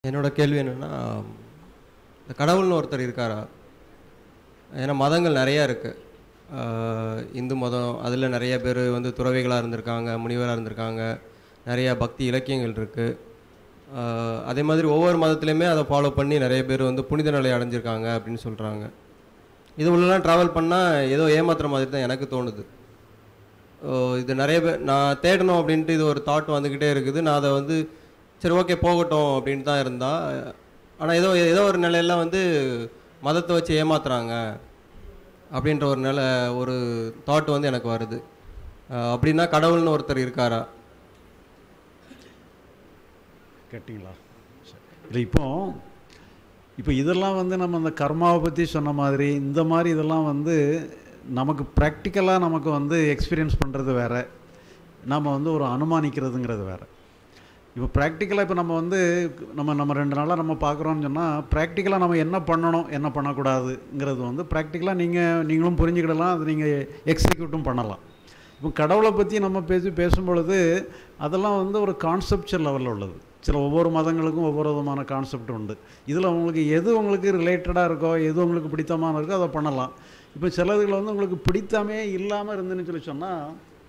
என்னோட கேள்வி என்னென்னா இந்த கடவுள்னு ஒருத்தர் இருக்காரா ஏன்னா மதங்கள் நிறையா இருக்குது இந்து மதம் அதில் நிறைய பேர் வந்து துறவிகளாக இருந்திருக்காங்க முனிவராக இருந்திருக்காங்க நிறையா பக்தி இலக்கியங்கள் இருக்குது அதே மாதிரி ஒவ்வொரு மதத்துலேயுமே அதை ஃபாலோ பண்ணி நிறைய பேர் வந்து புனித நிலை அடைஞ்சிருக்காங்க அப்படின்னு சொல்கிறாங்க இது உள்ளலாம் ட்ராவல் பண்ணால் ஏதோ ஏமாத்துற மாதிரி தான் எனக்கு தோணுது ஓ, இது நிறைய பேர் நான் தேடணும் அப்படின்ட்டு இது ஒரு தாட் வந்துக்கிட்டே இருக்குது நான் அதை வந்து சரி ஓகே போகட்டும் அப்படின்ட்டு தான் இருந்தா ஆனால் ஏதோ ஏதோ ஒரு நிலையில வந்து மதத்தை வச்சு ஏமாத்துறாங்க அப்படின்ற ஒரு நிலை ஒரு தாட் வந்து எனக்கு வருது அஹ் அப்படின்னா கடவுள்னு ஒருத்தர் இருக்காரா கேட்டிங்களா சரி. இல்லை இப்போ இப்போ இதெல்லாம் வந்து நம்ம அந்த கர்மாவை பற்றி சொன்ன மாதிரி இந்த மாதிரி இதெல்லாம் வந்து நமக்கு ப்ராக்டிக்கலாக நமக்கு வந்து எக்ஸ்பீரியன்ஸ் பண்ணுறது வேற நாம் வந்து ஒரு அனுமானிக்கிறதுங்கிறது வேற இப்போ ப்ராக்டிக்கலாக இப்போ நம்ம வந்து நம்ம நம்ம ரெண்டு நாளாக நம்ம பார்க்குறோம்னு சொன்னால் ப்ராக்டிக்கலாக நம்ம என்ன பண்ணணும் என்ன பண்ணக்கூடாதுங்கிறது வந்து ப்ராக்டிக்கலாக நீங்கள் நீங்களும் புரிஞ்சுக்கிடலாம் அது நீங்கள் எக்ஸிக்யூட்டும் பண்ணலாம் இப்போ கடவுளை பற்றி நம்ம பேசி பேசும்பொழுது அதெல்லாம் வந்து ஒரு கான்செப்டுவல் லெவலில் உள்ளது சில ஒவ்வொரு மதங்களுக்கும் ஒவ்வொரு விதமான கான்செப்ட் உண்டு இதில் உங்களுக்கு எது உங்களுக்கு ரிலேட்டடாக இருக்கோ எது உங்களுக்கு பிடித்தமான இருக்கோ அதை பண்ணலாம் இப்போ சிலதுகள் வந்து உங்களுக்கு பிடித்தமே இல்லாமல் இருந்துன்னு சொல்லி சொன்னால்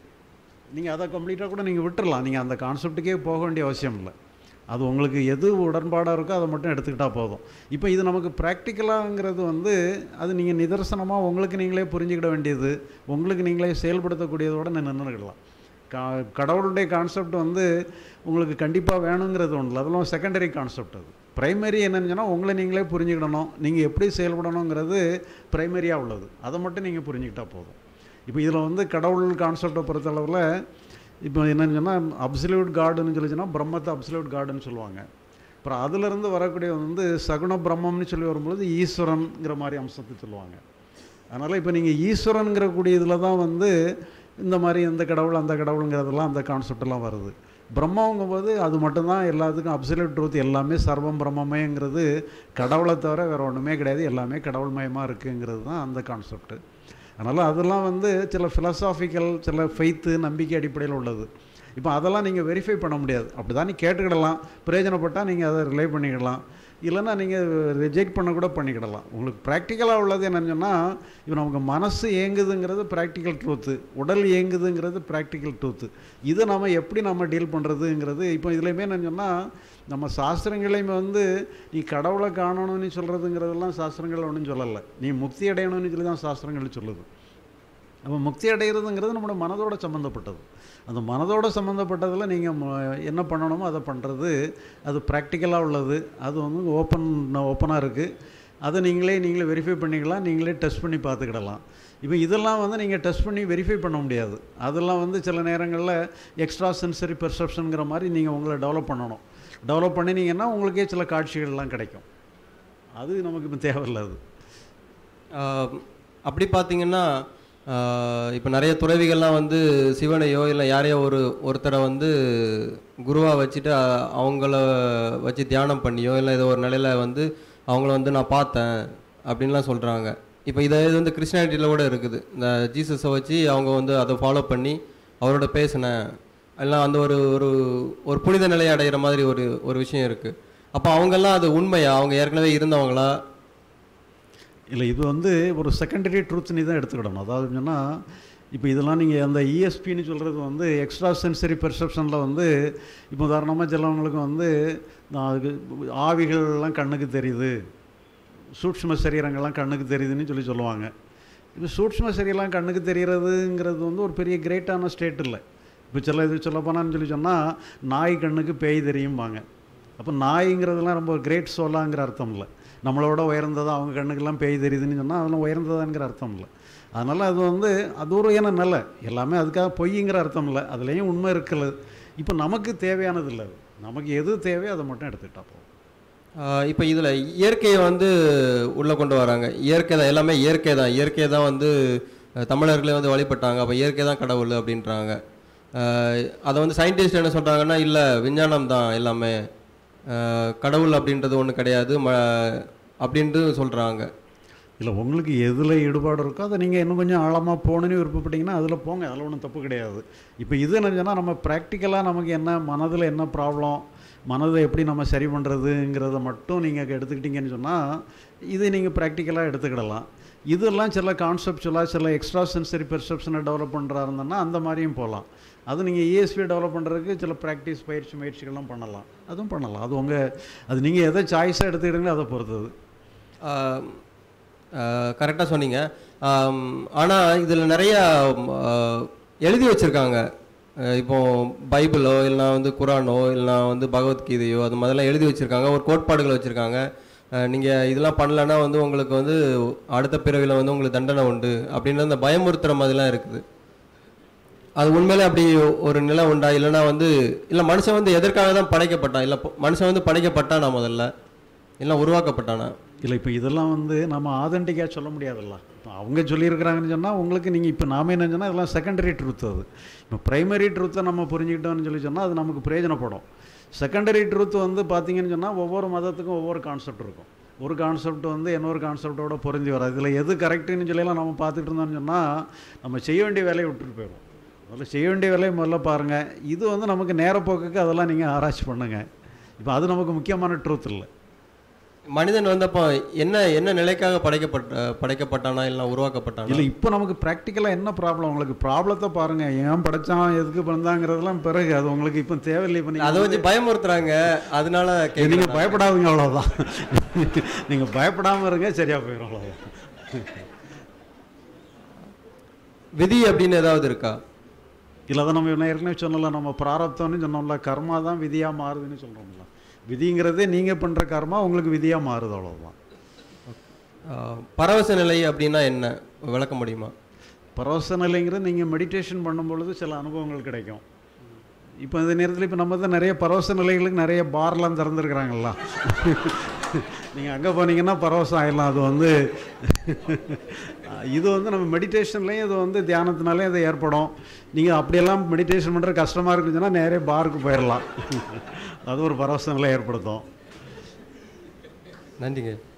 நீங்கள் அதை கம்ப்ளீட்டாக கூட நீங்கள் விட்டுறலாம் நீங்கள் அந்த கான்செப்ட்டுக்கே போக வேண்டிய அவசியம் இல்லை அது உங்களுக்கு எது உடன்பாடாக இருக்கோ அதை மட்டும் எடுத்துக்கிட்டால் போதும் இப்போ இது நமக்கு ப்ராக்டிக்கலாங்கிறது வந்து அது நீங்கள் நிதர்சனமாக உங்களுக்கு நீங்களே புரிஞ்சுக்கிட வேண்டியது உங்களுக்கு நீங்களே செயல்படுத்தக்கூடியதோட நின்றுக்கிடலாம் கா கடவுளுடைய கான்செப்ட் வந்து உங்களுக்கு கண்டிப்பாக வேணுங்கிறது ஒன்றும் இல்லை அதெல்லாம் செகண்டரி கான்செப்ட் அது ப்ரைமரி என்னன்னு சொன்னால் உங்களை நீங்களே புரிஞ்சுக்கிடணும் நீங்கள் எப்படி செயல்படணுங்கிறது ப்ரைமரியாக உள்ளது அதை மட்டும் நீங்கள் புரிஞ்சுக்கிட்டா போதும் இப்போ இதில் வந்து கடவுள் கான்செப்டை பொறுத்தளவில் இப்போ என்னன்னு சொன்னால் அப்சல்யூட் காடுன்னு சொல்லி சொன்னால் பிரம்மத்தை அப்சல்யூட் காடுன்னு சொல்லுவாங்க அப்புறம் அதிலிருந்து வரக்கூடிய வந்து சகுண பிரம்மம்னு சொல்லி வரும்பொழுது ஈஸ்வரன்ங்கிற மாதிரி அம்சத்தை சொல்லுவாங்க அதனால் இப்போ நீங்கள் ஈஸ்வரனுங்கிற கூடிய இதில் தான் வந்து இந்த மாதிரி இந்த கடவுள் அந்த கடவுளுங்கிறதெல்லாம் அந்த கான்செப்டெல்லாம் வருது பிரம்மங்கும்போது அது மட்டும்தான் எல்லாத்துக்கும் அப்சல்யூட் ட்ரூத் எல்லாமே சர்வம் பிரம்மமயங்கிறது கடவுளை தவிர வேறு ஒன்றுமே கிடையாது எல்லாமே கடவுள்மயமாக இருக்குங்கிறது தான் அந்த கான்செப்ட்டு அதனால் அதெல்லாம் வந்து சில ஃபிலசாஃபிக்கல் சில ஃபெய்த்து நம்பிக்கை அடிப்படையில் உள்ளது இப்போ அதெல்லாம் நீங்கள் வெரிஃபை பண்ண முடியாது அப்படி தான் நீ கேட்டுக்கிடலாம் பிரயோஜனப்பட்டால் நீங்கள் அதை ரிலே பண்ணிக்கிடலாம் இல்லைன்னா நீங்கள் ரிஜெக்ட் பண்ண கூட பண்ணிக்கிடலாம் உங்களுக்கு ப்ராக்டிக்கலாக உள்ளது என்னன்னு சொன்னால் இப்போ நமக்கு மனசு ஏங்குதுங்கிறது ப்ராக்டிக்கல் ட்ரூத்து உடல் ஏங்குதுங்கிறது ப்ராக்டிக்கல் ட்ரூத்து இதை நம்ம எப்படி நம்ம டீல் பண்ணுறதுங்கிறது இப்போ இதுலையுமே என்னன்னு சொன்னால் நம்ம சாஸ்திரங்களையுமே வந்து நீ கடவுளை காணணும்னு சொல்கிறதுங்கிறதெல்லாம் சாஸ்திரங்கள் ஒன்றும் சொல்லலை நீ முக்தி அடையணும்னு சொல்லி தான் சாஸ்திரங்கள் சொல்லுது அப்போ முக்தி அடைகிறதுங்கிறது நம்மளோட மனதோட சம்மந்தப்பட்டது அந்த மனதோட சம்மந்தப்பட்டதில் நீங்கள் என்ன பண்ணணுமோ அதை பண்ணுறது அது ப்ராக்டிக்கலாக உள்ளது அது வந்து ஓப்பன் ஓப்பனாக இருக்குது அதை நீங்களே நீங்களே வெரிஃபை பண்ணிக்கலாம் நீங்களே டெஸ்ட் பண்ணி பார்த்துக்கிடலாம் இப்போ இதெல்லாம் வந்து நீங்கள் டெஸ்ட் பண்ணி வெரிஃபை பண்ண முடியாது அதெல்லாம் வந்து சில நேரங்களில் எக்ஸ்ட்ரா சென்சரி பெர்செப்ஷனுங்கிற மாதிரி நீங்கள் உங்களை டெவலப் பண்ணணும் டெவலப் பண்ணினீங்கன்னா உங்களுக்கே சில காட்சிகள்லாம் கிடைக்கும் அது நமக்கு இப்போ தேவையில்லை அது ஆஹ் அப்படி பார்த்தீங்கன்னா இப்போ நிறைய துறவிகள்லாம் வந்து சிவனையோ இல்லை யாரையோ ஒரு ஒருத்தரை வந்து குருவாக வச்சுட்டு அ- அவங்கள வச்சு தியானம் பண்ணியோ இல்லை ஏதோ ஒரு நிலையில வந்து அவங்கள வந்து நான் பார்த்தேன் அப்படின்லாம் சொல்கிறாங்க இப்போ இதை இது வந்து கிறிஸ்டியானிட்டியில் கூட இருக்குது இந்த ஜீசஸை வச்சு அவங்க வந்து அதை ஃபாலோ பண்ணி அவரோட பேசினேன் எல்லாம் அந்த ஒரு ஒரு ஒரு புனித நிலையை அடைகிற மாதிரி ஒரு ஒரு விஷயம் இருக்குது அப்போ அவங்கெல்லாம் அது உண்மையா அவங்க ஏற்கனவே இருந்தவங்களா இல்லை இது வந்து ஒரு செகண்டரி ட்ரூத் நீ தான் எடுத்துக்கிடணும் அதாவது சொன்னால் இப்போ இதெல்லாம் நீங்கள் அந்த இஎஸ்பின்னு சொல்கிறது வந்து எக்ஸ்ட்ரா சென்சரி பெர்செப்ஷனில் வந்து இப்போ உதாரணமாக சிலவங்களுக்கு வந்து நான் அதுக்கு ஆவிகள்லாம் கண்ணுக்கு தெரியுது சூட்சும சரீரங்கள்லாம் கண்ணுக்கு தெரியுதுன்னு சொல்லி சொல்லுவாங்க இப்போ சூட்சும சரீரம் கண்ணுக்கு தெரிகிறதுங்கிறது வந்து ஒரு பெரிய கிரேட்டான ஸ்டேட் இல்லை இப்போ சில இது சொல்லப்போனான்னு சொல்லி சொன்னால் நாய் கண்ணுக்கு பேய் தெரியும்பாங்க அப்போ நாய்ங்கிறதுலாம் ரொம்ப கிரேட் சோலாங்கிற அர்த்தம் இல்லை நம்மளோட உயர்ந்ததா அவங்க கண்ணுக்கெல்லாம் பேய் தெரியுதுன்னு சொன்னால் அதெல்லாம் உயர்ந்ததாங்கிற அர்த்தம் இல்லை அதனால் அது வந்து அது ஒரு ஏன நிலை எல்லாமே அதுக்காக பொய்ங்கிற அர்த்தம் இல்லை அதுலேயும் உண்மை இருக்கல இப்போ நமக்கு தேவையானது இல்லை அது நமக்கு எது தேவையோ அதை மட்டும் எடுத்துக்கிட்டா போதும் இப்போ இதில் இயற்கையை வந்து உள்ளே கொண்டு வராங்க இயற்கை தான் எல்லாமே இயற்கை தான் இயற்கை தான் வந்து அஹ், தமிழர்களே வந்து வழிபட்டாங்க அப்போ இயற்கை தான் கடவுள் அப்படின்றாங்க அஹ், அதை வந்து சயின்டிஸ்ட் என்ன சொல்கிறாங்கன்னா இல்லை விஞ்ஞானம் தான் எல்லாமே அஹ், கடவுள் அப்படின்றது ஒன்று கிடையாது ம அப்படின்ட்டு சொல்கிறாங்க இல்லை உங்களுக்கு எதில் ஈடுபாடு இருக்கோ அதை நீங்கள் இன்னும் கொஞ்சம் ஆழமாக போகணுன்னு விருப்பப்பட்டீங்கன்னா அதில் போங்க அதில் ஒன்றும் தப்பு கிடையாது இப்போ இது என்ன சொன்னால் நம்ம ப்ராக்டிக்கலாக நமக்கு என்ன மனதில் என்ன ப்ராப்ளம் மனதை எப்படி நம்ம சரி பண்ணுறதுங்கிறத மட்டும் நீங்கள் எடுத்துக்கிட்டீங்கன்னு சொன்னால் இது நீங்கள் ப்ராக்டிக்கலாக எடுத்துக்கிடலாம் இதெல்லாம் சில கான்செப்டுவலாக சில எக்ஸ்ட்ரா சென்சரி பெர்செப்ஷனை டெவலப் பண்ணுறா இருந்தோன்னா அந்த மாதிரியும் போகலாம் அது நீங்கள் இஎஸ்பி டெவலப் பண்ணுறதுக்கு சில ப்ராக்டிஸ் பயிற்சி முயற்சிகள்லாம் பண்ணலாம் அதுவும் பண்ணலாம் அது உங்கள் அது நீங்கள் எதை சாய்ஸாக எடுத்துக்கிட்டீங்களோ அதை பொறுத்தது கரெக்டாக சொன்னீங்க ஆனால் இதில் நிறைய ஆஹ், எழுதி வச்சுருக்காங்க இப்போ பைபிளோ இல்லைனா வந்து குரானோ இல்லைனா வந்து பகவத்கீதையோ அது மாதிரிலாம் எழுதி வச்சுருக்காங்க ஒரு கோட்பாடுகள் வச்சுருக்காங்க நீங்கள் இதெல்லாம் பண்ணலன்னா வந்து உங்களுக்கு வந்து அடுத்த பிறவியில் வந்து உங்களுக்கு தண்டனை உண்டு அப்படின்னு அந்த பயமுறுத்துகிற மாதிரிலாம் இருக்குது அது உண்மையிலே அப்படி ஒரு நிலை உண்டா இல்லைன்னா வந்து இல்லை மனுஷன் வந்து எதற்காக தான் படைக்கப்பட்டான் இல்லை மனுஷன் வந்து படைக்கப்பட்டானா முதல்ல இல்லை உருவாக்கப்பட்டானா இல்லை இப்போ இதெல்லாம் வந்து நம்ம ஆதென்டிக்காக சொல்ல முடியாதுல்ல இப்போ அவங்க சொல்லியிருக்கிறாங்கன்னு சொன்னால் உங்களுக்கு நீங்கள் இப்போ நாம என்ன சொன்னால் இதெல்லாம் செகண்டரி ட்ரூத் அது இப்போ ப்ரைமரி ட்ரூத்தை நம்ம புரிஞ்சுக்கிட்டோம்னு சொல்லி சொன்னால் அது நமக்கு பிரயோஜனப்படும் செகண்டரி ட்ரூத் வந்து பார்த்தீங்கன்னு சொன்னால் ஒவ்வொரு மதத்துக்கும் ஒவ்வொரு கான்செப்ட் இருக்கும் ஒரு கான்செப்ட் வந்து இன்னொரு கான்செப்டோட பொருந்தி வராது இதில் எது கரெக்டுன்னு சொல்லியெல்லாம் நம்ம பார்த்துட்டு இருந்தோம்னு சொன்னால் நம்ம செய்ய வேண்டிய வேலையை விட்டுட்டு போயிடும் முதல்ல செய்ய வேண்டிய வேலையை முதல்ல பாருங்கள் இது வந்து நமக்கு நேரப்போக்குக்கு அதெல்லாம் நீங்கள் ஆராய்ச்சி பண்ணுங்கள் இப்போ அது நமக்கு முக்கியமான ட்ரூத் இல்லை மனிதன் வந்து அப்போ என்ன என்ன நிலைக்காக படைக்கப்பட்ட படைக்கப்பட்டானா இல்லை உருவாக்கப்பட்டானா இல்லை இப்போ நமக்கு ப்ராக்டிக்கலாக என்ன ப்ராப்ளம் உங்களுக்கு ப்ராப்ளத்தை பாருங்கள் ஏன் படித்தான் எதுக்கு பிறந்தாங்கிறதெல்லாம் பிறகு அது உங்களுக்கு இப்போ தேவையில்லை இப்போ அதை வச்சு பயமுறுத்துறாங்க அதனால கேக்குறேன் நீங்கள் பயப்படாதுங்க அவ்வளோதான் நீங்கள் பயப்படாமல் இருங்க சரியாக போயிடும் அவ்வளோதான் விதி அப்படின்னு ஏதாவது இருக்கா இல்லை அதை நம்ம என்ன ஏற்கனவே சொன்னல நம்ம பிராரப்தம்னு சொன்னோம்ல கர்மா தான் விதியாக மாறுதுன்னு சொல்கிறோம்ல விதிங்கிறதே நீங்கள் பண்ணுற கர்மா உங்களுக்கு விதியாக மாறுது அவ்வளோதான் ஆஹ், பரவச நிலை அப்படின்னா என்ன விளக்க முடியுமா பரவச நிலைங்கிறது நீங்கள் மெடிடேஷன் பண்ணும்பொழுது சில அனுபவங்கள் கிடைக்கும் இப்போ இந்த நேரத்தில் இப்போ நம்ம தான் நிறைய பரவச நிலைகளுக்கு நிறைய பார்லாம் திறந்துருக்குறாங்கல்ல நீங்கள் அங்கே போனீங்கன்னா பரவசம் ஆயிடலாம் அது வந்து இது வந்து நம்ம மெடிடேஷன்லேயும் இது வந்து தியானத்தினாலே இது ஏற்படும் நீங்கள் அப்படியெல்லாம் மெடிடேஷன் பண்ணுற கஷ்டமாக இருக்குதுன்னா நேரே பாருக்கு போயிடலாம் அது ஒரு பரவச நிலை ஏற்படுத்தும் நன்றிங்க